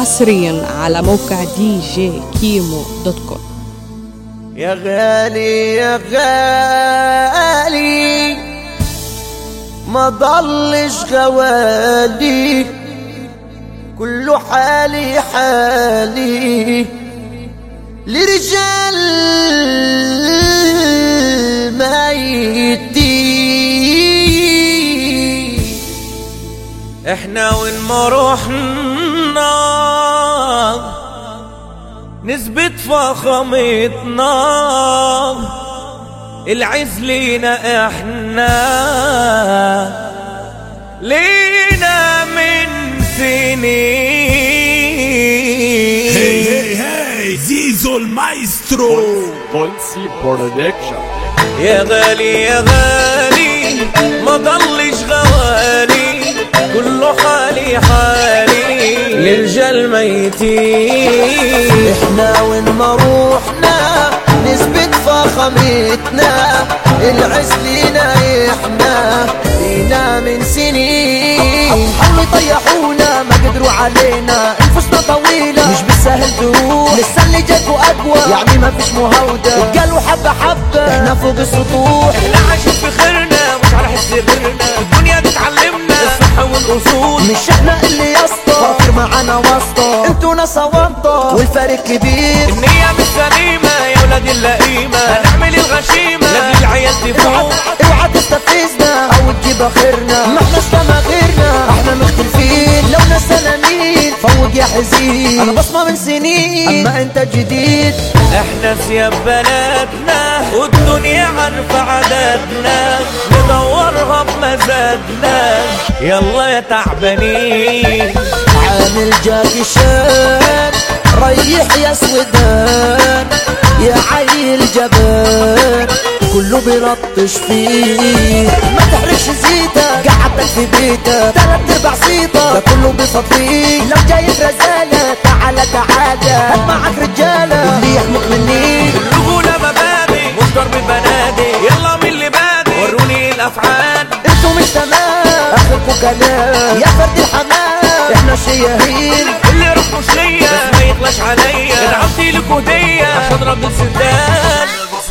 حصريا على موقع دي جي كيمو دوت كوم يا غالي يا غالي ما ضلش غوالي كله حالي حالي لرجال ميتين احنا وين ما رحنا نثبت فخامتنا العز لينا احنا لينا من سنين Hey, hey, hey, Zizo il maestro! Volsi Production يا غالي يا غالي ما ضلش غوالي كله حالي حالي لرجال ميتين احنا وين ما روحنا نثبت فخامتنا العز لينا احنا لينا من سنين حاولوا يطيحونا ما قدروا علينا انفسنا طويلة مش بالسهل تروح لسه اللي جاكوا اقوى يعني ما فيش مهاودة قالوا حبة حبة احنا فوق السطوح احنا عايشين في خيرنا مش على حس غيرنا الدنيا بتعلمنا الصح والاصول مش احنا اللي يسطا فاكر معانا واسطة انتوا ناس وانطة والفرق كبير النية مش سليمة يا ولاد اللئيمة هنعمل الغشيمة لاجل العيال تفوق اوعى تستفزنا او تجيب اخرنا ما احناش كما غيرنا احنا مختلفين لو ناس سنانين فوق يا حزين انا بصمة من سنين اما انت جديد احنا ثياب بلدنا والدنيا عارفة عددنا ندورها بمزاجنا يلا يا تعبانين عامل جاكي شان ريح يا سودان يا عيل جبان كله بيلطش فيه ما تحرقش زيتك قعدتك في بيتك تلات ارباع صيتك ده كله بيفضيك لو جاي رزالة تعالى تعالى هات معاك رجالة اللي يحمق مني الرجولة مبادئ مش ضرب بنادق يلا مين اللي بادئ وروني الافعال انتوا مش تمام اخركوا كلام يا فرد الحمام احنا شياهين اللي راح مش ليا بس ما يخلاش عليا ادعمتي لك هدية عشان رب السداد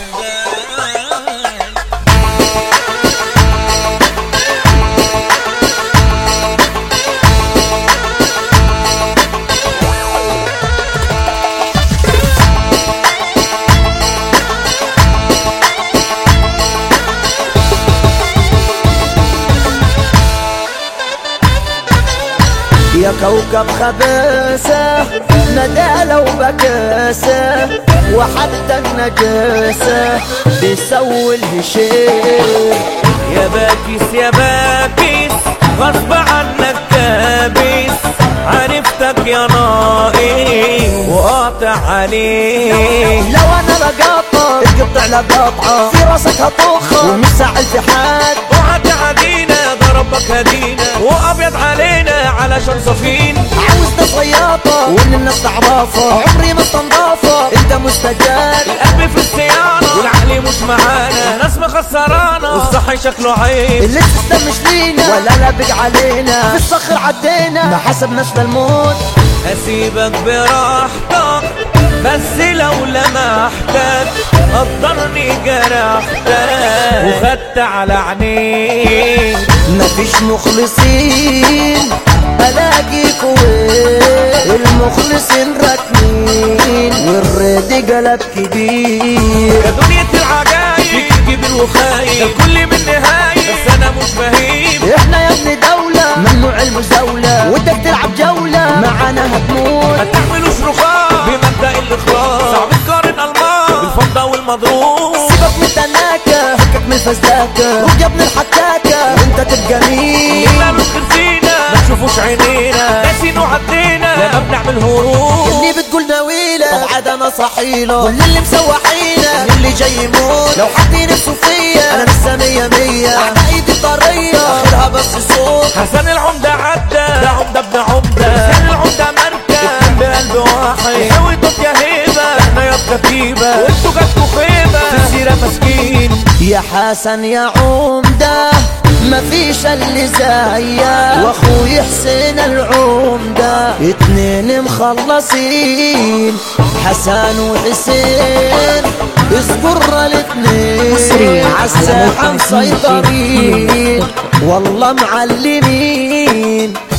يا كوكب خباسة ندالة وبكاسة وحتى النجاسة بيسوي الهشيم يا باكس يا باكس غصب عنك كابس عرفتك يا ناقص وقاطع عليك لو انا بقاطع القطع لقاطعة في راسك هطخة ومش ساعد في حد وعد عدينا ده ربك هدينا وابيض علينا علشان صفين عاوزنا صياطة وان الناس تعرفها عمري ما استنضافة انت مستجاب القلب في الصيانة والعقل مش معانا ناس مخسرانا والصح شكله عيب اللي تسلم مش لينا ولا لابق علينا في الصخر عدينا ما حسبناش للموت هسيبك براحتك بس لو لمحتك قدرني جرحتك وخدت على عينيك مفيش مخلصين الاقيك وين المخلصين راكنين والرد قلب كبير يا دنيا العجايب فيك كبير وخايب الكل من نهاية بس انا مش بهيب احنا يا ابن دولة ممنوع المزاولة ودك تلعب جولة معانا هتموت ما تعملوش رخاء بمبدأ الاخلاص صعب تقارن الماس بالفضة والمضروب سيبك من التناكة فكك من الفزداكة روح يا ابن الحكاكة وانت تبقى مين إلا نذكر فينا ما تشوفوش عينينا ناسين وعدينا لما بنعمل هروب اللي بتقول ناويلة طب عاد انا صحيلة كل اللي مسوحينا اللي جاي يموت لو حد نفسه فيا انا لسه مية مية اعدائي طرية اخرها بس صوت حسن العمدة عدى ده عمدة ابن عمدة حسن العمدة مركز اتنين بقلب واحد حوي ضد يا هيبة احنا يا كتيبة وانتوا جاتكوا خيبة في السيرة مسكين يا حسن يا عمدة مفيش اللي زيك واخوي حسين العمدة اتنين مخلصين حسن وحسين اذكر الاتنين مصري على عالساحة موقع مسيطرين والله معلمين